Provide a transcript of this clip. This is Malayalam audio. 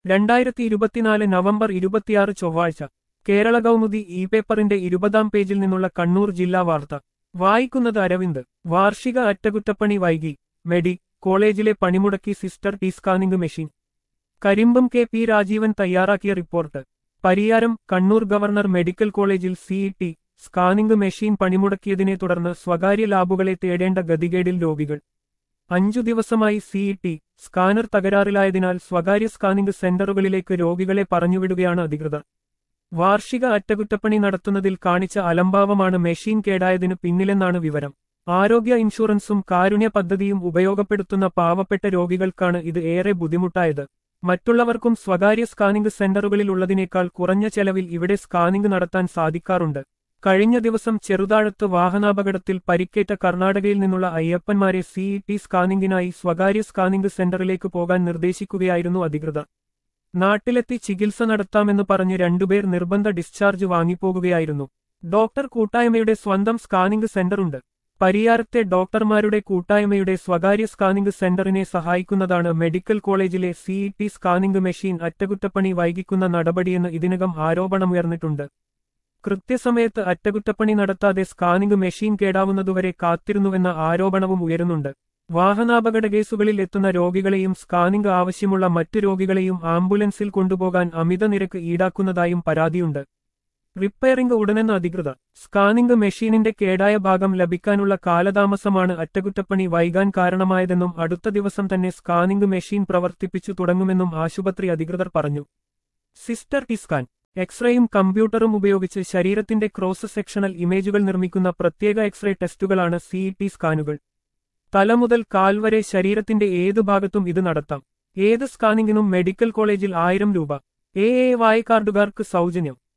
രണ്ടായിരത്തി ഇരുപത്തിനാല് നവംബർ ഇരുപത്തിയാറ് ചൊവ്വാഴ്ച കേരള കൗമുദി ഇ പേപ്പറിന്റെ ഇരുപതാം പേജിൽ നിന്നുള്ള കണ്ണൂർ ജില്ലാ വാർത്ത വായിക്കുന്നത് അരവിന്ദ് വാർഷിക അറ്റകുറ്റപ്പണി വൈകി മെഡി കോളേജിലെ പണിമുടക്കി sister T scanning machine Karimbam K P Rajeevan തയ്യാറാക്കിയ report Pariyaram Kannur governor medical കോളേജിൽ സിഇടി സ്കാനിംഗ് മെഷീൻ പണിമുടക്കിയതിനെ തുടർന്ന് സ്വകാര്യ ലാബുകളെ തേടേണ്ട ഗതികേടിൽ രോഗികൾ അഞ്ചു ദിവസമായി സിഇടി സ്കാനർ തകരാറിലായതിനാൽ സ്വകാര്യ സ്കാനിംഗ് സെന്ററുകളിലേക്ക് രോഗികളെ പറഞ്ഞുവിടുകയാണ് അധികൃതർ വാർഷിക അറ്റകുറ്റപ്പണി നടത്തുന്നതിൽ കാണിച്ച അലംഭാവമാണ് മെഷീൻ കേടായതിനു പിന്നിലെന്നാണ് വിവരം ആരോഗ്യ ഇൻഷുറൻസും കാരുണ്യ പദ്ധതിയും ഉപയോഗപ്പെടുത്തുന്ന പാവപ്പെട്ട രോഗികൾക്കാണ് ഇത് ഏറെ ബുദ്ധിമുട്ടായത് മറ്റുള്ളവർക്കും സ്വകാര്യ സ്കാനിംഗ് സെന്ററുകളിൽ ഉള്ളതിനേക്കാൾ കുറഞ്ഞ ചെലവിൽ ഇവിടെ സ്കാനിംഗ് നടത്താൻ സാധിക്കാറുണ്ട് കഴിഞ്ഞ ദിവസം ചെറുതാഴത്ത് വാഹനാപകടത്തിൽ പരിക്കേറ്റ കർണാടകയിൽ നിന്നുള്ള അയ്യപ്പന്മാരെ സിഇടി സ്കാനിംഗിനായി സ്വകാര്യ സ്കാനിംഗ് സെന്ററിലേക്ക് പോകാൻ നിർദ്ദേശിക്കുകയായിരുന്നു അധികൃതർ നാട്ടിലെത്തി ചികിത്സ നടത്താമെന്ന് പറഞ്ഞ് രണ്ടുപേർ നിർബന്ധ ഡിസ്ചാർജ് വാങ്ങിപ്പോകുകയായിരുന്നു ഡോക്ടർ കൂട്ടായ്മയുടെ സ്വന്തം സ്കാനിംഗ് സെന്ററുണ്ട് പരിയാരത്തെ ഡോക്ടർമാരുടെ കൂട്ടായ്മയുടെ സ്വകാര്യ സ്കാനിംഗ് സെന്ററിനെ സഹായിക്കുന്നതാണ് മെഡിക്കൽ കോളേജിലെ സിഇടി സ്കാനിംഗ് മെഷീൻ അറ്റകുറ്റപ്പണി വൈകിക്കുന്ന നടപടിയെന്ന് ഇതിനകം ആരോപണമുയർന്നിട്ടുണ്ട് കൃത്യസമയത്ത് അറ്റകുറ്റപ്പണി നടത്താതെ സ്കാനിംഗ് മെഷീൻ കേടാവുന്നതുവരെ കാത്തിരുന്നുവെന്ന ആരോപണവും ഉയരുന്നുണ്ട് വാഹനാപകട കേസുകളിൽ എത്തുന്ന രോഗികളെയും സ്കാനിംഗ് ആവശ്യമുള്ള മറ്റു രോഗികളെയും ആംബുലൻസിൽ കൊണ്ടുപോകാൻ അമിത നിരക്ക് ഈടാക്കുന്നതായും പരാതിയുണ്ട് റിപ്പയറിംഗ് ഉടനെന്ന് അധികൃതർ സ്കാനിംഗ് മെഷീനിന്റെ കേടായ ഭാഗം ലഭിക്കാനുള്ള കാലതാമസമാണ് അറ്റകുറ്റപ്പണി വൈകാൻ കാരണമായതെന്നും അടുത്ത ദിവസം തന്നെ സ്കാനിംഗ് മെഷീൻ പ്രവർത്തിപ്പിച്ചു തുടങ്ങുമെന്നും ആശുപത്രി അധികൃതർ പറഞ്ഞു സിസ്റ്റർ ടി സ്കാൻ എക്സ്റേയും കമ്പ്യൂട്ടറും ഉപയോഗിച്ച് ശരീരത്തിന്റെ ക്രോസ് സെക്ഷണൽ ഇമേജുകൾ നിർമ്മിക്കുന്ന പ്രത്യേക എക്സ്റേ ടെസ്റ്റുകളാണ് സിഇടി സ്കാനുകൾ തല മുതൽ കാൽ വരെ ശരീരത്തിന്റെ ഏതു ഭാഗത്തും ഇത് നടത്താം ഏത് സ്കാനിങ്ങിനും മെഡിക്കൽ കോളേജിൽ ആയിരം രൂപ എ എ വായ കാർഡുകാർക്ക് സൗജന്യം